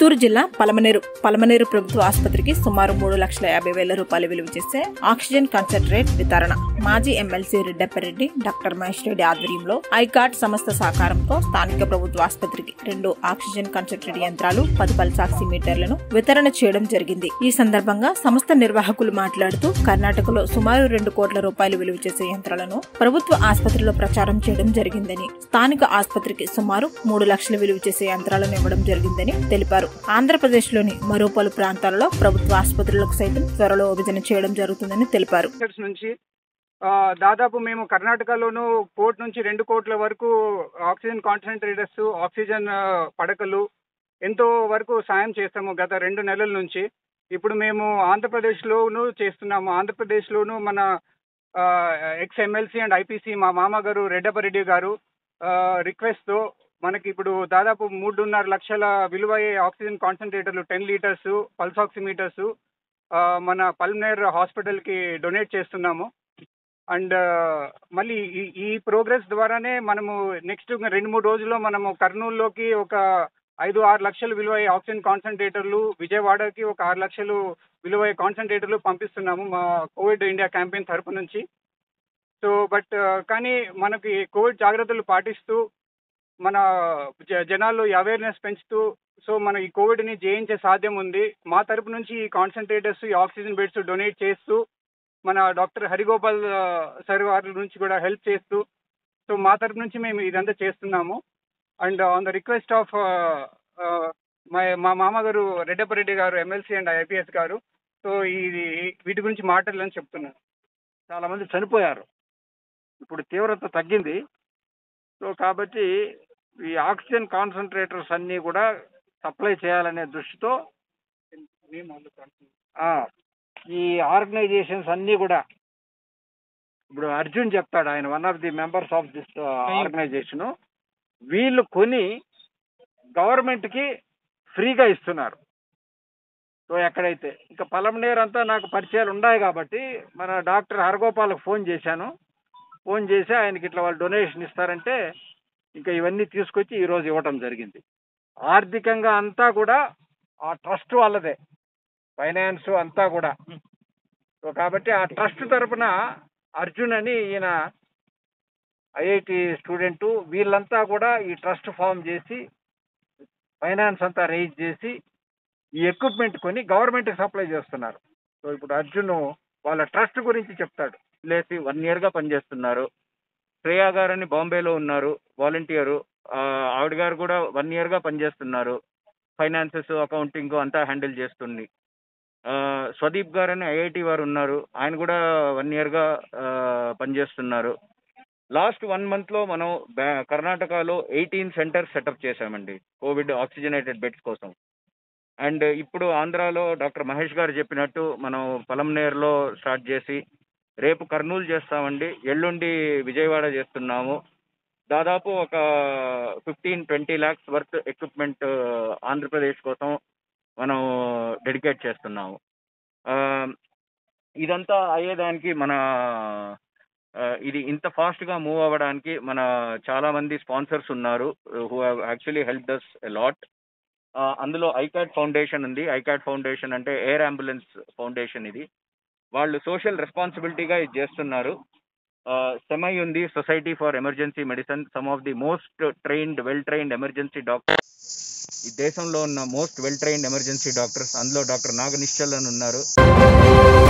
చిత్తూరు జిల్లా పలమనేరు పలమనేరు ప్రభుత్వ ఆసుపత్రికి సుమారు మూడు లక్షల యాభై వేల రూపాయలు విలువ చేసే ఆక్సిజన్ కాన్సన్ట్రేట్ వితరణ మాజీ ఎమ్మెల్సీ రెడ్డప్పరెడ్డి డాక్టర్ మహేష్ రెడ్డి ఆధ్వర్యంలో ఐకాట్ సంస్థ సహకారంతో స్థానిక ప్రభుత్వ ఆసుపత్రికి రెండు ఆక్సిజన్ కాన్సన్ట్రేట్ యంత్రాలు పది పల్స్ ఆక్సిమీటర్లను వితరణ చేయడం జరిగింది ఈ సందర్భంగా సంస్థ నిర్వాహకులు మాట్లాడుతూ కర్ణాటకలో సుమారు రెండు కోట్ల రూపాయలు విలువ చేసే యంత్రాలను ప్రభుత్వ ఆసుపత్రిలో ప్రచారం చేయడం జరిగిందని స్థానిక ఆసుపత్రికి సుమారు మూడు లక్షల విలువ చేసే యంత్రాలను ఇవ్వడం జరిగిందని తెలిపారు ఆంధ్రప్రదేశ్లోని మరో పలు ప్రాంతాలలో ప్రభుత్వ ఆసుపత్రులకు సైతం త్వరలో విభజన చేయడం జరుగుతుందని తెలిపారు సెక్టర్స్ నుంచి ఆ, దాదాపు మేము కర్ణాటకలోను కోటి నుంచి రెండు కోట్ల వరకు ఆక్సిజన్ కాన్సన్ట్రేటర్స్ ఆక్సిజన్ ఆ, పడకలు ఎంతో వరకు సాయం చేస్తాము గత రెండు నెలల నుంచి ఇప్పుడు మేము ఆంధ్రప్రదేశ్లోను చేస్తున్నాము ఆంధ్రప్రదేశ్లోను మన ఎక్స్ ఎమ్మెల్సీ అండ్ ఐపీసీ మా మామగారు రెడ్డపరెడ్డి గారు రిక్వెస్ట్తో మనకి ఇప్పుడు దాదాపు మూడున్నర లక్షల విలువయ్యే ఆక్సిజన్ కాన్సన్ట్రేటర్లు టెన్ లీటర్స్ పల్స్ ఆక్సిమీటర్స్ మన పల్మనేర్ హాస్పిటల్కి డొనేట్ చేస్తున్నాము అండ్ మళ్ళీ ఈ ఈ ప్రోగ్రెస్ ద్వారానే మనము నెక్స్ట్ రెండు మూడు రోజుల్లో మనము కర్నూలులోకి ఒక ఐదు ఆరు లక్షలు విలువయ్యే ఆక్సిజన్ కాన్సన్ట్రేటర్లు విజయవాడకి ఒక ఆరు లక్షలు విలువయ్యే కాన్సన్ట్రేటర్లు పంపిస్తున్నాము మా కోవిడ్ ఇండియా క్యాంపెయిన్ తరపు నుంచి సో బట్ కానీ మనకి కోవిడ్ జాగ్రత్తలు పాటిస్తూ మన జ- జనాల్లో అవేర్నెస్ పెంచుతూ సో మన ఈ కోవిడ్ని జయించే సాధ్యం ఉంది మా తరపు నుంచి ఈ కాన్సన్ట్రేటర్స్ ఈ ఆక్సిజన్ బెడ్స్ డొనేట్ చేస్తూ మన డాక్టర్ హరిగోపాల్ ఆ, సార్ వారి నుంచి కూడా హెల్ప్ చేస్తూ సో మా తరపు నుంచి మేము ఇదంతా చేస్తున్నాము and on the request of మా మా మామగారు Reddapareddy garu MLC and IPS garu so ఇది వీటి గురించి మాట్లాడాలని చెప్తున్నాను చాలా మంది చనిపోయారు ఇప్పుడు తీవ్రత తగ్గింది సో కాబట్టి ఈ ఆక్సిజన్ కాన్సన్ట్రేటర్స్ అన్నీ కూడా సప్లై చేయాలనే దృష్టితో ఆ, ఈ ఆర్గనైజేషన్స్ అన్నీ కూడా ఇప్పుడు అర్జున్ చెప్తాడు ఆయన one of the members of this organisation వీళ్ళు కొని గవర్నమెంట్ కి ఫ్రీగా ఇస్తున్నారు సో ఎక్కడైతే ఇంకా పలమనేరు అంతా నాకు పరిచయాలు ఉన్నాయి కాబట్టి మన డాక్టర్ హరగోపాల్కి ఫోన్ చేశాను ఫోన్ చేసి ఆయనకి ఇట్లా వాళ్ళు డొనేషన్ ఇస్తారంటే ఇంకా ఇవన్నీ తీసుకొచ్చి ఈ రోజు ఇవ్వటం జరిగింది ఆర్థికంగా అంతా కూడా ఆ ట్రస్ట్ వాళ్ళదే ఫైనాన్స్ అంతా కూడా సో కాబట్టి ఆ ట్రస్ట్ తరపున అర్జున్ అని ఈయన ఐఐటి స్టూడెంట్ వీళ్ళంతా కూడా ఈ ట్రస్ట్ ఫామ్ చేసి ఫైనాన్స్ అంతా రేజ్ చేసి ఈ ఎక్విప్మెంట్ కొని గవర్నమెంట్కి సప్లై చేస్తున్నారు సో ఇప్పుడు అర్జున్ వాళ్ళ ట్రస్ట్ గురించి చెప్తాడు లేసి వన్ ఇయర్ గా పనిచేస్తున్నారు శ్రేయా గారు అని బాంబేలో ఉన్నారు వాలంటీరు ఆవిడ గారు కూడా వన్ ఇయర్ గా పనిచేస్తున్నారు ఫైనాన్సెస్ అకౌంటింగ్ అంతా హ్యాండిల్ చేస్తుంది ఆ, స్వదీప్ గారు అని ఐఐటి వారు ఉన్నారు ఆయన కూడా వన్ ఇయర్ గా ఆ, పనిచేస్తున్నారు లాస్ట్ వన్ మంత్ లో మనం బ్యా- కర్ణాటకలో ఎయిటీన్ సెంటర్స్ సెటప్ చేశామండి కోవిడ్ ఆక్సిజనేటెడ్ బెడ్స్ కోసం అండ్ ఇప్పుడు ఆంధ్రాలో డాక్టర్ మహేష్ గారు చెప్పినట్టు మనం పొలంనేరులో స్టార్ట్ చేసి రేపు కర్నూలు చేస్తామండి ఎల్లుండి విజయవాడ చేస్తున్నాము దాదాపు ఒక fifteen twenty lakhs worth equipment Andhra Pradesh కోసం మనం డెడికేట్ చేస్తున్నాము ఆ, ఇదంతా అయ్యేదానికి మన ఆ, ఇది ఇంత ఫాస్ట్ గా మూవ్ అవ్వడానికి మన చాలా మంది స్పాన్సర్స్ ఉన్నారు who have actually help this lot అందులో ఐకాట్ ఫౌండేషన్ ఉంది ఐకాట్ ఫౌండేషన్ అంటే ఎయిర్ అంబులెన్స్ ఫౌండేషన్ ఇది వాళ్ళు సోషల్ రెస్పాన్సిబిలిటీగా ఇది చేస్తున్నారు సెమై ఉంది society for emergency medicine some of the most trained well trained emergency doctors ఈ దేశంలో ఉన్న most well trained emergency doctors అందులో డాక్టర్ నాగనిశ్చల్ అని ఉన్నారు